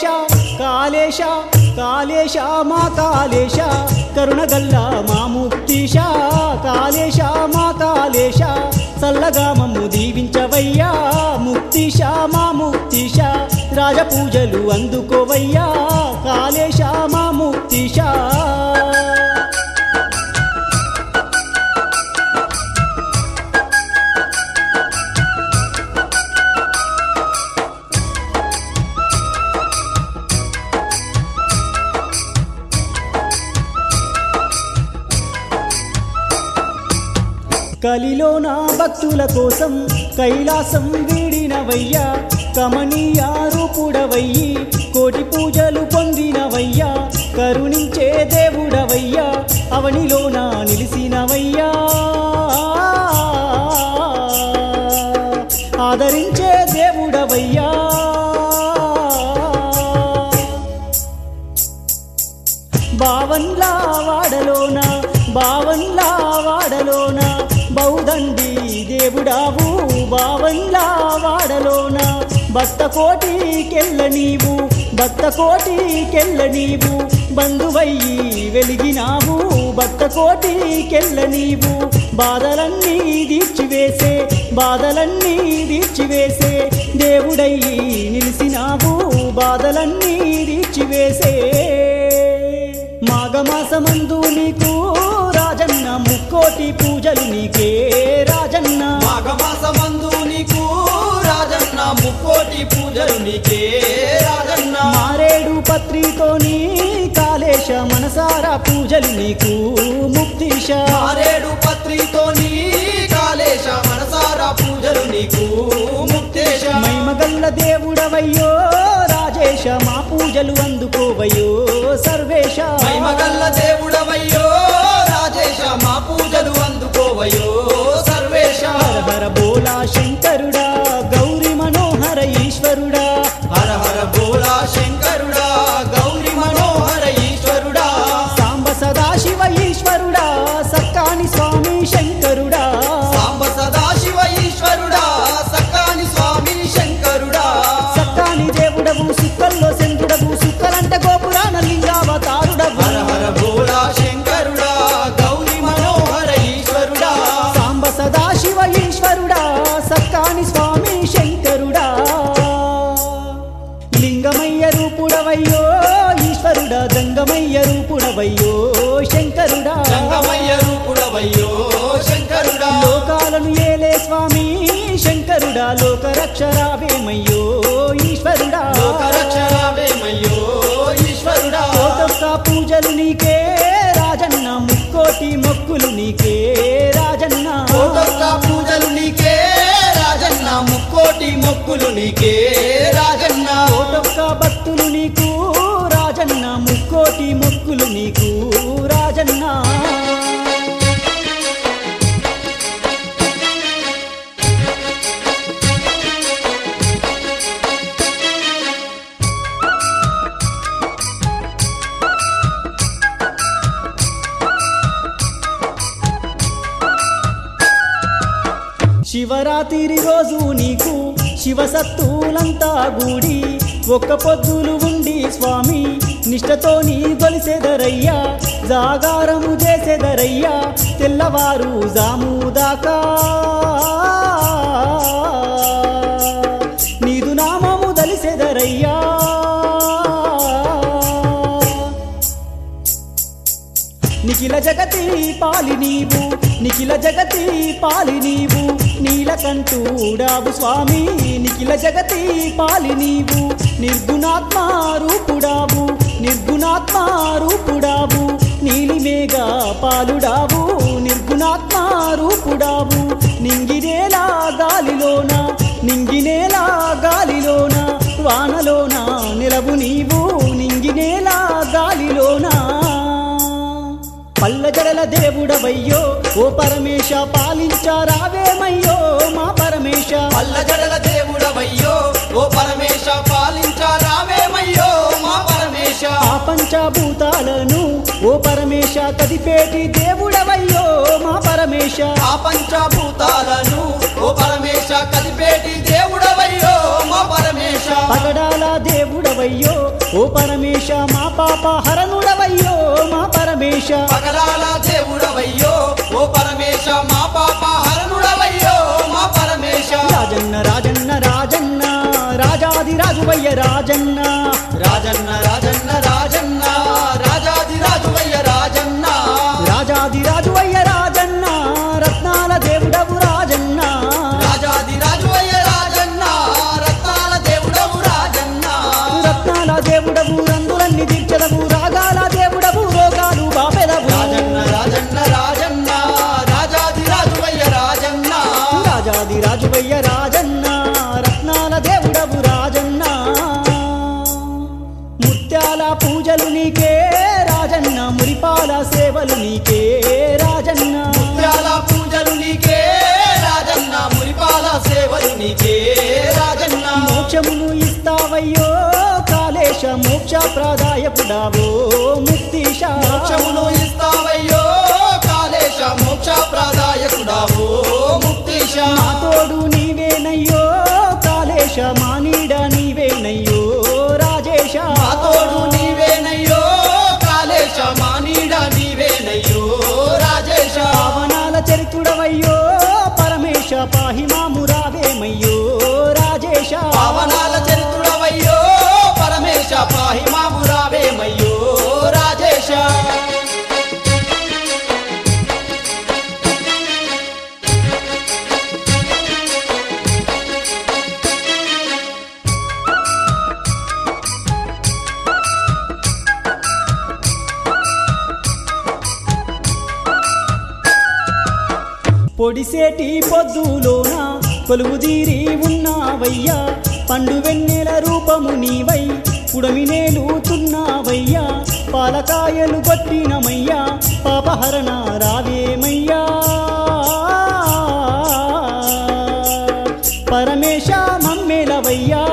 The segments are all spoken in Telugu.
కాళేశ కాళేశ కాళేశ మా కాళేశ కరుణగల్ల మా ముక్తిశ కాళేశ మా కాళేశ చల్లగా మమ్ము దీవించవయ్యా ముక్తిశ మా ముక్తిశ రాజపూజలు అందుకోవయ్యా కాళేశ మా ముక్తిశ కలిలోన భక్తుల కోసం కైలాసం వీడినవయ్యా కమనీయ రూపుడవయ్యి కోటి పూజలు పొందినవయ్యా కరుణించే దేవుడవయ్యా అవనిలోన నిలిసినవయ్యా ఆదరించే దేవుడవయ్యా బావన్లా వాడలోన బావన్లా వాడలోన బౌదండి దేవుడావు బావన్లా వాడలోన భక్త కోటికెళ్ళ నీవు భక్త కోటికెళ్ళ నీవు బంధువయ్యి వెలిగినావు భక్త కోటికెళ్ళ నీవు బాధలన్నీ తీర్చివేసే బాధలన్నీ తీర్చివేసే దేవుడయ్యి నిలిసినావు బాధలన్నీ తీర్చివేసే మాఘమాసమందు నీకు రాజన్న ముక్కోటి పూజలు నీకే రాజన్న మాఘమాసమందు నీకు రాజన్న ముక్కోటి పూజలు నీకే రాజన్న మారేడు పత్రితోని కాళేశ మనసారా పూజలు నీకు ముక్తిశ ఆరేడు పత్రితోని కాళేశ మనసారా పూజలు నీకు ముక్తేశ మైమగల్ల దేవుడవయ్యో రాజేశ మా పూజలు అందుకోవయ్యో సర్వేశ మహిమగల్ల దేవుడవయ్యో రాజేశ మా పూజలు అందుకోవయ్యో సర్వేశ హర హర బోలా శంకరుడా గౌరి మనోహర ఈశ్వరుడా హర హర భోలా శంకరుడా గౌరి మనోహర ఈశ్వరుడా సాంబ సదాశివ ఈశ్వరుడా సక్కాని స్వామి శంకరుడా సాంబ సదాశివ ఈశ్వరుడా సక్కాని స్వామి శంకరుడా సక్కాని దేవుడవు సుక్కల్లో శంకుడవు సుక్కలంట గోపురాన లింగావతారుడవు హర హర భోలా శంకరుడా గౌరి మనోహర ఈశ్వరుడా సాంబ సదాశివ ఈశ్వరుడా సక్కాని స్వామి శంకరుడా లింగమయ్య రూపుడవయ్యో ఈశ్వరుడా దంగమయ్య రూపుడవయ్యో శంకరుడా జంగమయ్య రూపుడవయ్యో శంకరుడా లోకాలను ఏలే స్వామి శంకరుడా లోకరక్షరావేమయ్యో ఈశ్వరుడా లోకరక్షరావేమయ్యో ఈశ్వరుడా కోటొక్క పూజలు నీకే రాజన్న ముక్కోటి మొక్కులు నీకే రాజన్న కోటొక్క పూజలు నీకే రాజన్న ముక్కోటి మొక్కులు నీకే రాజన్న కోటొక్క భక్తులు నీకు రాజన్న ముక్కోటి మొక్కులు నీకు రాజన్న శివరాత్రి రోజు నీకు శివసత్తులంతా గూడి ఒక్క పొద్దులు ఉండి స్వామి నిష్టతోని గొలిసెదరయ్యా జాగారము చేసెదరయ్యా తెల్లవారు జాము దాకా నీదు నామము దలిసెదరయ్యా నిఖిల జగతి పాలి నీవు నిఖిల జగతి పాలి నీవు నీలకంఠుడావు స్వామి నిఖిల జగతి పాలి నీవు నిర్గుణాత్మ రూపుడావు నిర్గుణాత్మ రూపుడావు నీలిమేఘ పాలుడావు నిర్గుణాత్మ రూపుడావు నింగినేలా గాలిలోన నింగినేలా గాలిలోన వానలోన నిలవు నీవు నింగినేలా గాలిలోన పల్లజడల దేవుడవయ్యో ఓ పరమేశ పాలించారావేమయ్యో మా పరమేశ పల్లజడల దేవుడవయ్యో ఓ పరమేశ పాలించారావేమయ్యో మా పరమేశ ఆ పంచభూతాలను ఓ పరమేశ కదిపేటి దేవుడవయ్యో మా పరమేశ ఆ పంచభూతాలను ఓ పరమేశ కదిపేటి దేవుడవయ్యో మా పరమేశ పగడాల దేవుడవయ్యో పరమేశ మా పాప హరణుడవయ్యో మా పరమేశ పగలాల దేవుడవయ్యో ఓ పరమేశ మా పాప హరణుడవయ్యో మా పరమేశ రాజన్న రాజన్న రాజన్న రాజాది రాజువయ్య రాజన్న రాజన్న రాజన్న రాజన్న రాజాది రాజువయ్య రాజన్న రాజాది రాజువయ్య రాజన్న రత్నాల దేవుడవు రాజన్న రాజాది రాజువయ్య రాజన్న రత్నాల దేవుడవు రాజన్న రత్నాల దేవుడవు రంగులన్నీ తీర్చదవు రాగాల దేవుడవు రోగాలు బాపెదవు రాజన్న రాజన్న రాజన్న రాజాది రాజువయ్య రాజన్న రాజాది రాజువయ్య రాజన్న రత్నాల దేవుడవు రాజన్న ముత్యాల పూజలు నీకే రాజన్న మురిపాల సేవలు నీకే రాజన్న ముత్యాల పూజలు నీకే రాజన్న మురిపాల సేవలు నీకే రాజన్న మోక్షమును ఇస్తావయ్యో కాళేశ మోక్ష ప్రాదాయకుడావో ముక్తిశ మోక్షమును ఇస్తావయ్యో కాళేశ మోక్ష ప్రదాయకుడావో ముక్తిశ మా తోడు నీవేనయ్యో కాళేశ మా నీడ నీవేనయ్యో రాజేశ మా తోడు నీవేనయ్యో కాళేశ మా నీడ నీవేనయ్యో రాజేశ పావనాల చరిత్రుడవయ్యో పరమేశ పాహి మామురావేమయ్యో రాజేశ పావనాల చరిత్రుడవయ్యో పరమేశ పాహి మామురావేమయ్యో రాజేశ పొడిసేటి పొద్దులోన కొలువుదీరి ఉన్నావయ్యా పండు వెన్నెల రూపము నీవై పుడమినేలుతున్నావయ్యా పాలకాయలు కొట్టినమయ్యా పాపహరణ రావేమయ్యా పరమేశ మమ్మేలవయ్యా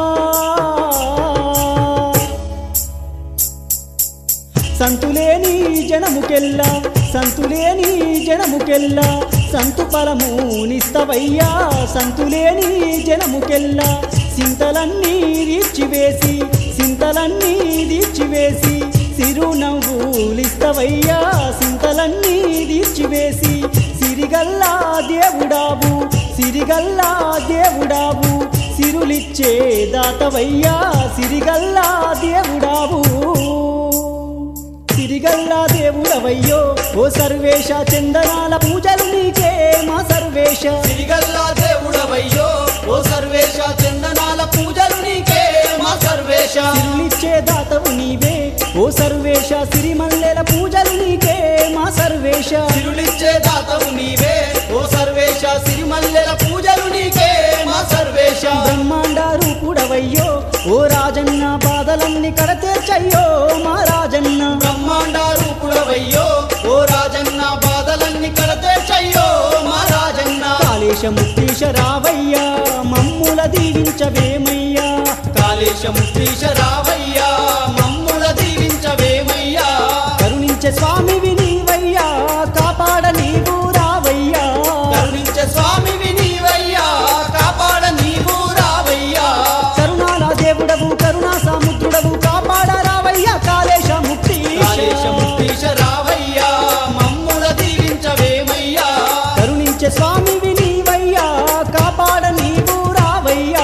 సంతులేని జనముకెల్లా సంతులేని జనముకెల్లా సంతు ఫలము నిస్తవయ్యా సంతులేని జనముకెల్లా సింతలన్నీ తీర్చివేసి సింతలన్నీ తీర్చివేసి సిరునవ్వులిస్తవయ్యా సింతలన్నీ తీర్చివేసి సిరిగల్లా దేవుడావు సిరిగల్లా దేవుడావు సిరులిచ్చే దాతవయ్యా సిరిగల్లా దేవుడావు సిరిగల్లా దేవుడవయ్యో ఓ సర్వేశ చందనాల పూజలు నీకే మా సర్వేశ సిరిగల్లా దేవుడవయ్యో ఓ సర్వేశ చందనాల పూజలు నీకే మా సర్వేశ సిరులిచ్చే దాతవు నీవే ఓ సర్వేశ సిరిమల్లెల పూజలు నీకే మా సర్వేశ సిరులిచ్చే దాతవు నీవే ఓ సర్వేశ సిరిమల్లెల పూజలు నీకే మా సర్వేశ బ్రహ్మాండ రూపుడవయ్యో ఓ రాజన్న బాధలన్నీ కడతీర్చయ్యో మా రాజన్న బ్రహ్మాండ రూపుడవయ్యో ఓ రాజన్న బాధలన్నీ కడతేర్చయ్యో మా రాజన్న కాళేశ ముక్తీశ రావయ్యా మమ్ముల దీవించవేమయ్యా కాళేశ ముక్తీశ రావయ్యా మమ్ముల దీవించవేమయ్యా కరుణించే స్వామివి నీవయ్యా కాపాడ నీవు రావయ్యా కరుణించే స్వామివి నీవయ్యా కాపాడ నీవు రావయ్యా కరుణాల దేవుడవు కరుణా సముద్రుడవు కాపాడ రావయ్యా కాళేశ ముక్తి కాళేశ ముక్తీశ రావయ్యా మమ్ముల దీవించవేమయ్యా కరుణించే స్వామివి నీవయ్యా కాపాడ నీవు రావయ్యా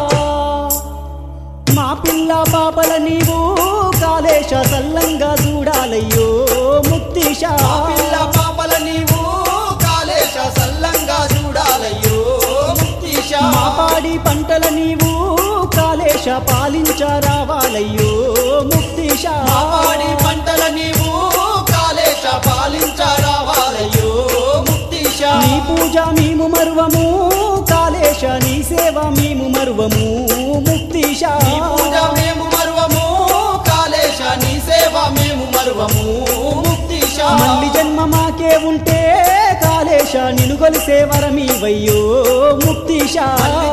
మా పిల్ల పాపల నీవు కాళేశ సల్లంగా చూడాలయ్యో ముక్తిశ మా పిల్ల పాపల నీవు కాళేశ సల్లంగా చూడాలయ్యో ముక్తీశ మా పాడి పంటల నీవు కాళేశ పాలించ రావాలయ్యో ముక్తిశ మా పాడి పంటల నీవు కాళేశ పాలించ రావాలయ్యో ముక్తీశ నీ పూజ మేము మరువము కాళేశ నీ సేవ మేము మరువము ముక్తిశ నీ పూజ మేము మరువము కాళేశ నీ సేవ మేము మరువము ముక్తీశ మళ్ళీ జన్మ మాకే ఉంటే కాళేశ నిన్ను కొలిసే వరమీవయ్యో ముక్తిశ మళ్ళీ